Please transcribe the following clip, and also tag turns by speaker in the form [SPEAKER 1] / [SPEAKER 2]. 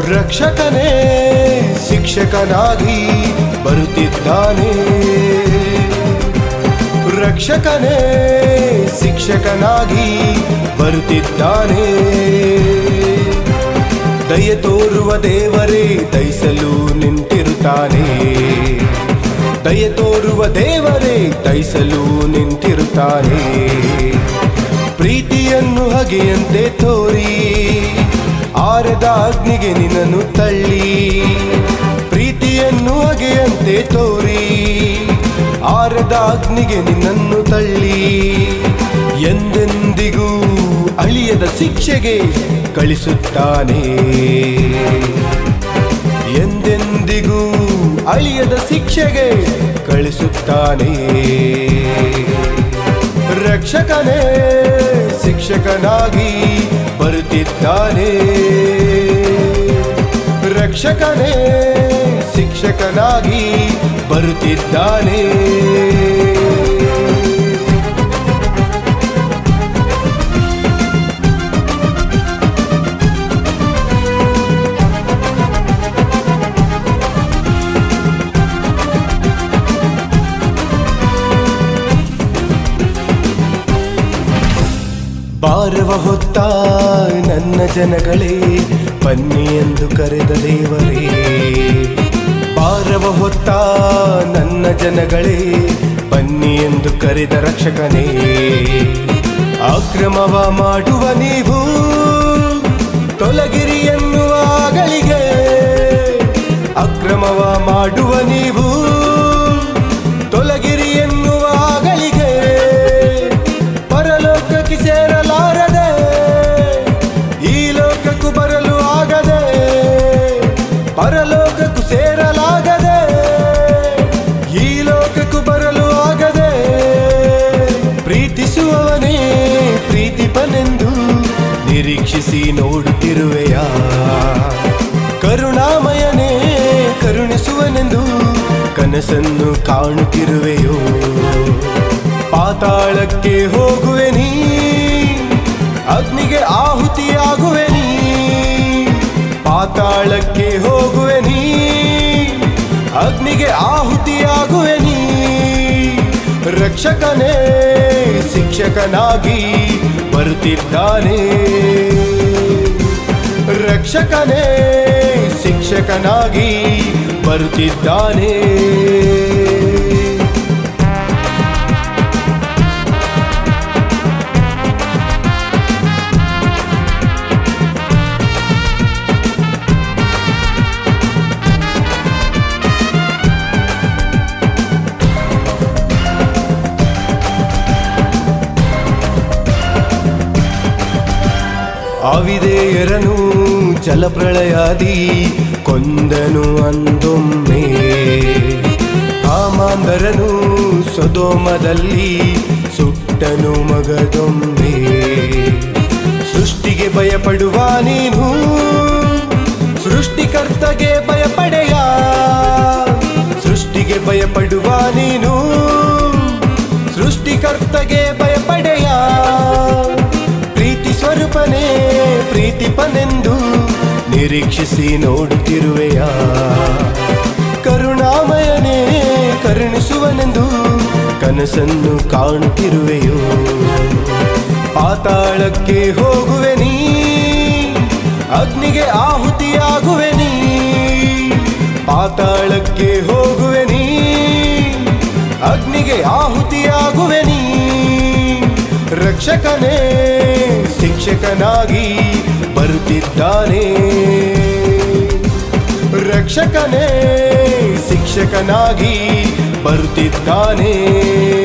[SPEAKER 1] ರಕ್ಷಕನೇ ಶಿಕ್ಷಕನಾಗಿ ಬರುತ್ತಿದ್ದಾನೆ ರಕ್ಷಕನೇ ಶಿಕ್ಷಕನಾಗಿ ಬರುತ್ತಿದ್ದಾನೆ ದಯ ತೋರುವ ದೇವರೇ ದಯಿಸಲು ನಿಂತಿರುತ್ತಾನೆ ದಯ ತೋರುವ ದೇವರೇ ದಯಿಸಲು ನಿಂತಿರುತ್ತಾನೆ ಪ್ರೀತಿಯನ್ನು ಹಗೆಯಂತೆ ತೋರಿ ಆರದ ಅಗ್ನಿಗೆ ನಿನ್ನನ್ನು ತಳ್ಳಿ ಪ್ರೀತಿಯನ್ನು ಹಗೆಯಂತೆ ತೋರಿ ಆರದ ಅಗ್ನಿಗೆ ನಿನ್ನನ್ನು ತಳ್ಳಿ ಎಂದೆಂದಿಗೂ ಅಳಿಯದ ಶಿಕ್ಷೆಗೆ ಕಳಿಸುತ್ತಾನೆ ಎಂದೆಂದಿಗೂ ಅಳಿಯದ ಶಿಕ್ಷೆಗೆ ಕಳಿಸುತ್ತಾನೆ ರಕ್ಷಕನೇ ಶಿಕ್ಷಕನಾಗಿ ಬರುತ್ತಿದ್ದಾನೆ ರಕ್ಷಕನೇ ಶಿಕ್ಷಕನಾಗಿ ಬರುತ್ತಿದ್ದಾನೆ ಭಾರವ ಹೊತ್ತ ನನ್ನ ಜನಗಳೇ ಬನ್ನಿ ಎಂದು ಕರೆದ ದೇವರೇ ಭಾರವ ಹೊತ್ತ ನನ್ನ ಜನಗಳೇ ಬನ್ನಿ ಎಂದು ಕರೆದ ರಕ್ಷಕನೇ ಅಕ್ರಮವ ಮಾಡುವ ನೀವು ತೊಲಗಿರಿ ಎನ್ನುವ ಗಳಿಗೆ ಅಕ್ರಮವ ಮಾಡುವ ನೀವು ತೊಲಗಿರಿ ಎನ್ನುವ ಗಳಿಗೆ ಪರಲೋಕಕ್ಕೆ ಸೇರಲಾರದೆ ಈ ಲೋಕಕ್ಕೂ ಬರಲು ಆಗದೆ ಪರಲೋಕಕ್ಕೂ ಸೇರಲಾಗದೆ ಈ ಲೋಕಕ್ಕೂ ಬರಲು ಆಗದೆ ಪ್ರೀತಿಸುವವನೇ ಪ್ರೀತಿಪನೆಂದು ನಿರೀಕ್ಷಿಸಿ ನೋಡುತ್ತಿರುವೆಯ ಕರುಣಾಮಯನೇ ಕರುಣಿಸುವನೆಂದು ಕನಸನ್ನು ಕಾಣುತ್ತಿರುವೆಯೋ ಪಾತಾಳಕ್ಕೆ ಹೋಗುವೆ ನೀ ಅಗ್ನಿಗೆ ಆಹುತಿಯಾಗುವೆ ನೀ ಪಾತಾಳಕ್ಕೆ ಹೋಗುವೆ ನೀ ಅಗ್ನಿಗೆ ಆಹುತಿಯಾಗುವೆ ನೀ ರಕ್ಷಕನೇ ಶಿಕ್ಷಕನಾಗಿ ಬರುತ್ತಿದ್ದಾನೆ ರಕ್ಷಕನೇ ಶಿಕ್ಷಕನಾಗಿ ಬರುತ್ತಿದ್ದಾನೆ ಅವಿದೇಯರನು ಜಲಪ್ರಳಯಾದಿ ಕೊಂದನು ಅಂದೊಮ್ಮೆ ಕಾಮಾಂಧರನು ಸೊದೋಮದಲ್ಲಿ ಸುಟ್ಟನು ಮಗದೊಮ್ಮೆ ಸೃಷ್ಟಿಗೆ ಭಯಪಡುವ ನೀನು ಸೃಷ್ಟಿಕರ್ತಗೆ ಭಯಪಡೆಯ ಸೃಷ್ಟಿಗೆ ಭಯಪಡುವ ನೀನು ಸೃಷ್ಟಿಕರ್ತಗೆ ಭಯಪಡೆಯ ಪ್ರೀತಿ ಸ್ವರೂಪನೇ ಪ್ರೀತಿಪನೆಂದು ನಿರೀಕ್ಷಿಸಿ ನೋಡುತ್ತಿರುವೆಯ ಕರುಣಾಮಯನೇ ಕರುಣಿಸುವನೆಂದು ಕನಸನ್ನು ಕಾಣುತ್ತಿರುವೆಯೋ ಪಾತಾಳಕ್ಕೆ ಹೋಗುವೆ ನೀ ಅಗ್ನಿಗೆ ಆಹುತಿಯಾಗುವೆ ನೀ ಪಾತಾಳಕ್ಕೆ ಹೋಗುವೆ ನೀ ಅಗ್ನಿಗೆ ಆಹುತಿಯಾಗುವೆ ನೀ ರಕ್ಷಕನೇ ಶಿಕ್ಷಕನಾಗಿ ಬರುತ್ತಿದ್ದಾನೆ ರಕ್ಷಕನೇ ಶಿಕ್ಷಕನಾಗಿ ಬರುತ್ತಿದ್ದಾನೆ